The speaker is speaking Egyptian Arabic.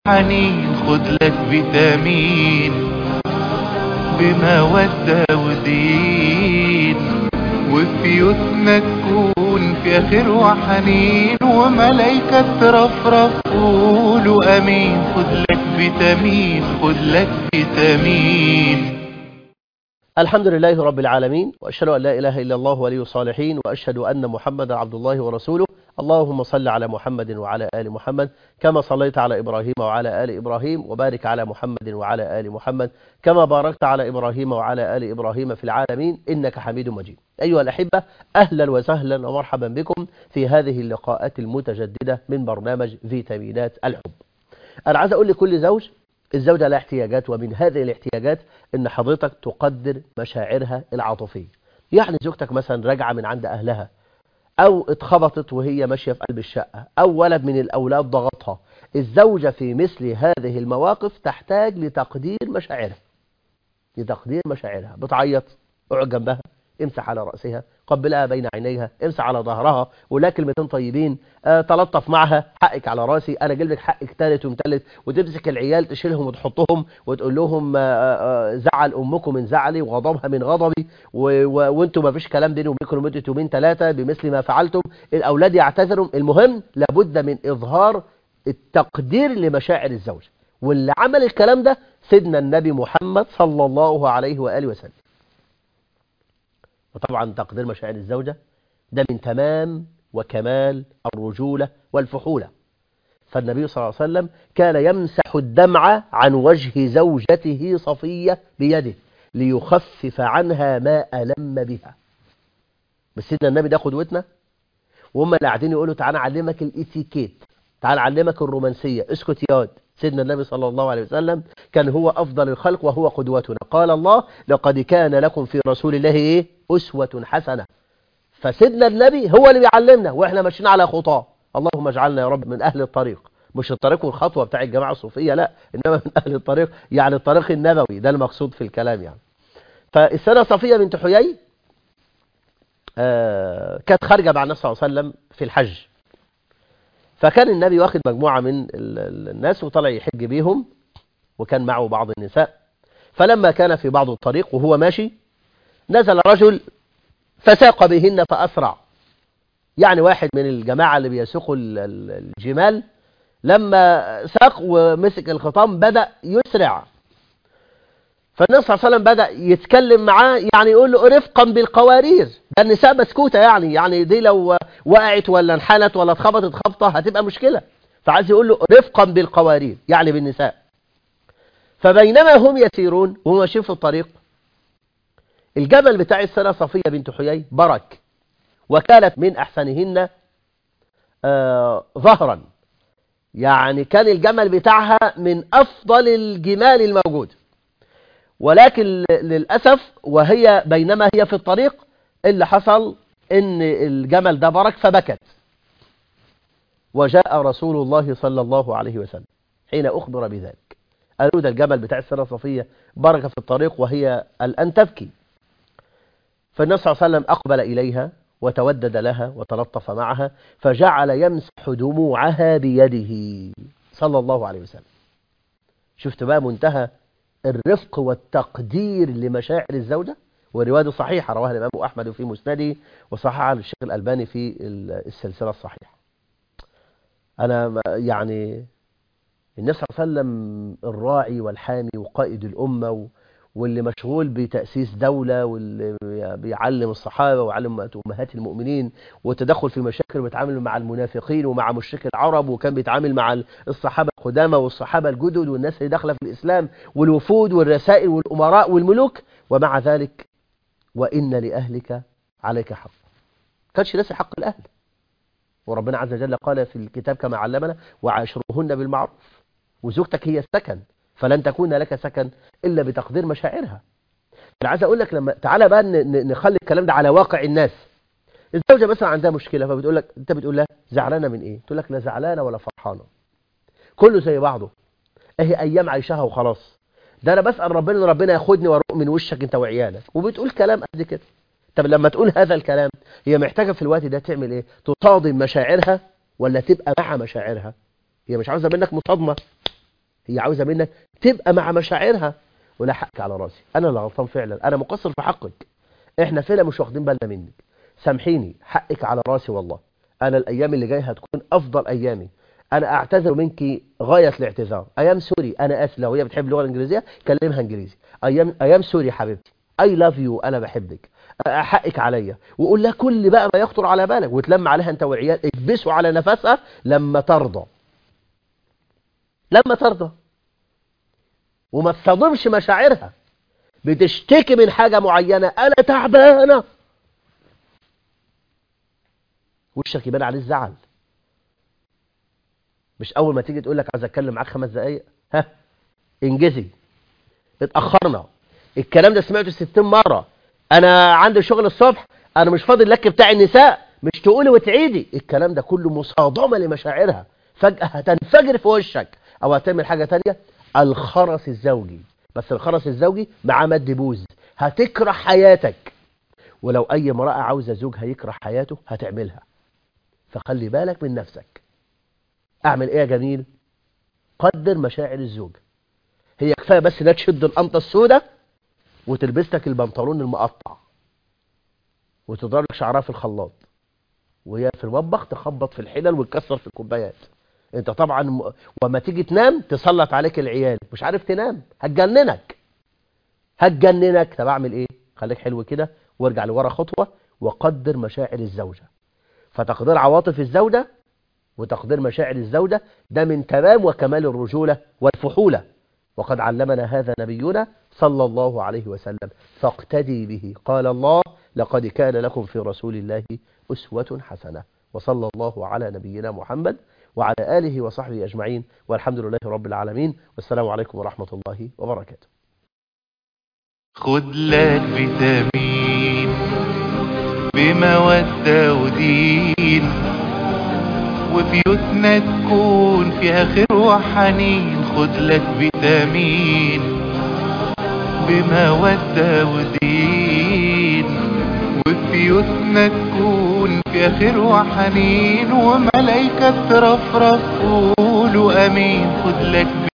حنين خد لك فيتامين بمودة ودين وفي بيوتنا تكون فيها خير وحنين وملايكة ترفرف قولوا امين خد لك فيتامين خد لك فيتامين الحمد لله رب العالمين وأشهد أن لا إله إلا الله ولي الصالحين وأشهد أن محمدا عبد الله ورسوله اللهم صل على محمد وعلى آل محمد كما صليت على إبراهيم وعلى آل إبراهيم وبارك على محمد وعلى آل محمد كما باركت على إبراهيم وعلى آل إبراهيم في العالمين إنك حميد مجيد أيها الأحبة أهلا وسهلا ومرحبا بكم في هذه اللقاءات المتجددة من برنامج فيتامينات الحب أنا عايز أقول لكل زوج الزوجة لها احتياجات ومن هذه الاحتياجات ان حضرتك تقدر مشاعرها العاطفية يعني زوجتك مثلا راجعة من عند اهلها او اتخبطت وهي ماشية في قلب الشقة او ولد من الاولاد ضغطها الزوجة في مثل هذه المواقف تحتاج لتقدير مشاعرها لتقدير مشاعرها بتعيط اقعد جنبها امسح على رأسها قبلها بين عينيها امسح على ظهرها ولا كلمتين طيبين آه، تلطف معها حقك على راسي انا اجيب لك حقك ثالث ومثلث وتمسك العيال تشيلهم وتحطهم وتقول لهم آه، آه، زعل امكم من زعلي وغضبها من غضبي و- و- وانتم ما فيش كلام بيني وبينكم لمده يومين ثلاثه بمثل ما فعلتم الاولاد يعتذروا المهم لابد من اظهار التقدير لمشاعر الزوج واللي عمل الكلام ده سيدنا النبي محمد صلى الله عليه واله وسلم وطبعا تقدير مشاعر الزوجة ده من تمام وكمال الرجولة والفحولة فالنبي صلى الله عليه وسلم كان يمسح الدمع عن وجه زوجته صفية بيده ليخفف عنها ما ألم بها بس سيدنا النبي ده قدوتنا وهم اللي قاعدين يقولوا تعالى أعلمك الإتيكيت تعالى أعلمك الرومانسية اسكت يا واد سيدنا النبي صلى الله عليه وسلم كان هو أفضل الخلق وهو قدوتنا قال الله لقد كان لكم في رسول الله إيه؟ أسوة حسنة فسيدنا النبي هو اللي بيعلمنا وإحنا ماشيين على خطاه اللهم اجعلنا يا رب من أهل الطريق مش الطريق والخطوة بتاع الجماعة الصوفية لا إنما من أهل الطريق يعني الطريق النبوي ده المقصود في الكلام يعني فالسنة صفية بنت حيي آه كانت خارجة مع النبي صلى الله عليه وسلم في الحج فكان النبي واخد مجموعة من ال- ال- الناس وطلع يحج بيهم وكان معه بعض النساء فلما كان في بعض الطريق وهو ماشي نزل رجل فساق بهن فأسرع يعني واحد من الجماعة اللي بيسوقوا ال- ال- الجمال لما ساق ومسك الخطام بدأ يسرع فالنبي صلى الله عليه وسلم بدأ يتكلم معاه يعني يقول له رفقا بالقوارير ده النساء مسكوتة يعني يعني دي لو وقعت ولا انحنت ولا اتخبطت خبطة هتبقى مشكلة فعايز يقول له رفقا بالقوارير يعني بالنساء فبينما هم يسيرون وهم ماشيين في الطريق الجبل بتاع السنة صفية بنت حيي برك وكانت من أحسنهن آه ظهرا يعني كان الجمل بتاعها من أفضل الجمال الموجود ولكن ل- للأسف وهي بينما هي في الطريق اللي حصل ان الجمل ده برك فبكت وجاء رسول الله صلى الله عليه وسلم حين أخبر بذلك قالوا ده الجمل بتاع السنة صفية بركة في الطريق وهي الآن تبكي فالنبي صلى الله عليه وسلم أقبل إليها وتودد لها وتلطف معها فجعل يمسح دموعها بيده صلى الله عليه وسلم شفت بقى منتهى الرفق والتقدير لمشاعر الزوجة والرواية دي صحيحة رواها الإمام أحمد في مسنده وصححها الشيخ الألباني في السلسلة الصحيحة أنا ما- يعني النبي صلى الله عليه وسلم الراعي والحامي وقائد الأمة و- واللي مشغول بتأسيس دولة واللي بيعلم الصحابة ويعلم أمهات المؤمنين والتدخل في مشاكل وبيتعامل مع المنافقين ومع مشرك العرب وكان بيتعامل مع الصحابة القدامى والصحابة الجدد والناس اللي داخلة في الإسلام والوفود والرسائل والأمراء والملوك ومع ذلك وإن لأهلك عليك حق كانش ناسي حق الأهل وربنا عز وجل قال في الكتاب كما علمنا وعاشروهن بالمعروف وزوجتك هي السكن فلن تكون لك سكن إلا بتقدير مشاعرها أنا عايز أقول لك لما تعالى بقى ن- ن- نخلي الكلام ده على واقع الناس الزوجة مثلا عندها مشكلة فبتقول لك أنت بتقول لها زعلانة من إيه؟ تقول لك لا زعلانة ولا فرحانة كله زي بعضه اهي أيام عايشها وخلاص ده أنا بسأل ربنا إن ربنا ياخدني وأروق من وشك أنت وعيالك وبتقول كلام قد كده طب لما تقول هذا الكلام هي محتاجة في الوقت ده تعمل إيه؟ تصادم مشاعرها ولا تبقى مع مشاعرها هي مش عاوزة منك مصادمة هي عاوزة منك تبقى مع مشاعرها ولا حقك على راسي انا اللي غلطان فعلا انا مقصر في حقك احنا فعلا مش واخدين بالنا منك سامحيني حقك على راسي والله انا الايام اللي جايه هتكون افضل ايامي انا اعتذر منك غايه الاعتذار ايام سوري انا اسف لو هي بتحب اللغه الانجليزيه كلمها انجليزي ايام ايام سوري حبيبتي اي لاف يو انا بحبك حقك عليا وقول لها كل بقى ما يخطر على بالك وتلم عليها انت والعيال اكبسوا على نفسها لما ترضى لما ترضى وما تصدمش مشاعرها بتشتكي من حاجة معينة أنا تعبانة وشك يبان عليه الزعل مش أول ما تيجي تقول لك عايز أتكلم معاك خمس دقايق ها انجزي اتأخرنا الكلام ده سمعته ستين مرة أنا عندي شغل الصبح أنا مش فاضي اللك بتاع النساء مش تقولي وتعيدي الكلام ده كله مصادمة لمشاعرها فجأة هتنفجر في وشك أو هتعمل حاجة تانية الخرس الزوجي بس الخرس الزوجي مع مد بوز هتكره حياتك ولو أي امرأة عاوزة زوجها يكره حياته هتعملها فخلي بالك من نفسك أعمل إيه يا جميل قدر مشاعر الزوج هي كفاية بس انها تشد القمطة السوداء وتلبس لك البنطلون المقطع وتضرب لك شعرها في الخلاط وهي في المطبخ تخبط في الحلل وتكسر في الكوبايات انت طبعا م... وما تيجي تنام تسلط عليك العيال مش عارف تنام هتجننك هتجننك طب اعمل ايه خليك حلو كده وارجع لورا خطوه وقدر مشاعر الزوجه فتقدير عواطف الزوجه وتقدير مشاعر الزوجه ده من تمام وكمال الرجوله والفحوله وقد علمنا هذا نبينا صلى الله عليه وسلم فاقتدي به قال الله لقد كان لكم في رسول الله أسوة حسنة وصلى الله على نبينا محمد وعلى آله وصحبه أجمعين والحمد لله رب العالمين والسلام عليكم ورحمة الله وبركاته خد لك فيتامين بمودة ودين وبيوتنا تكون فيها خير وحنين خد لك فيتامين بمودة ودين وبيوتنا تكون فيها خير وحنين وملايكة ترفرف قولوا امين خد لك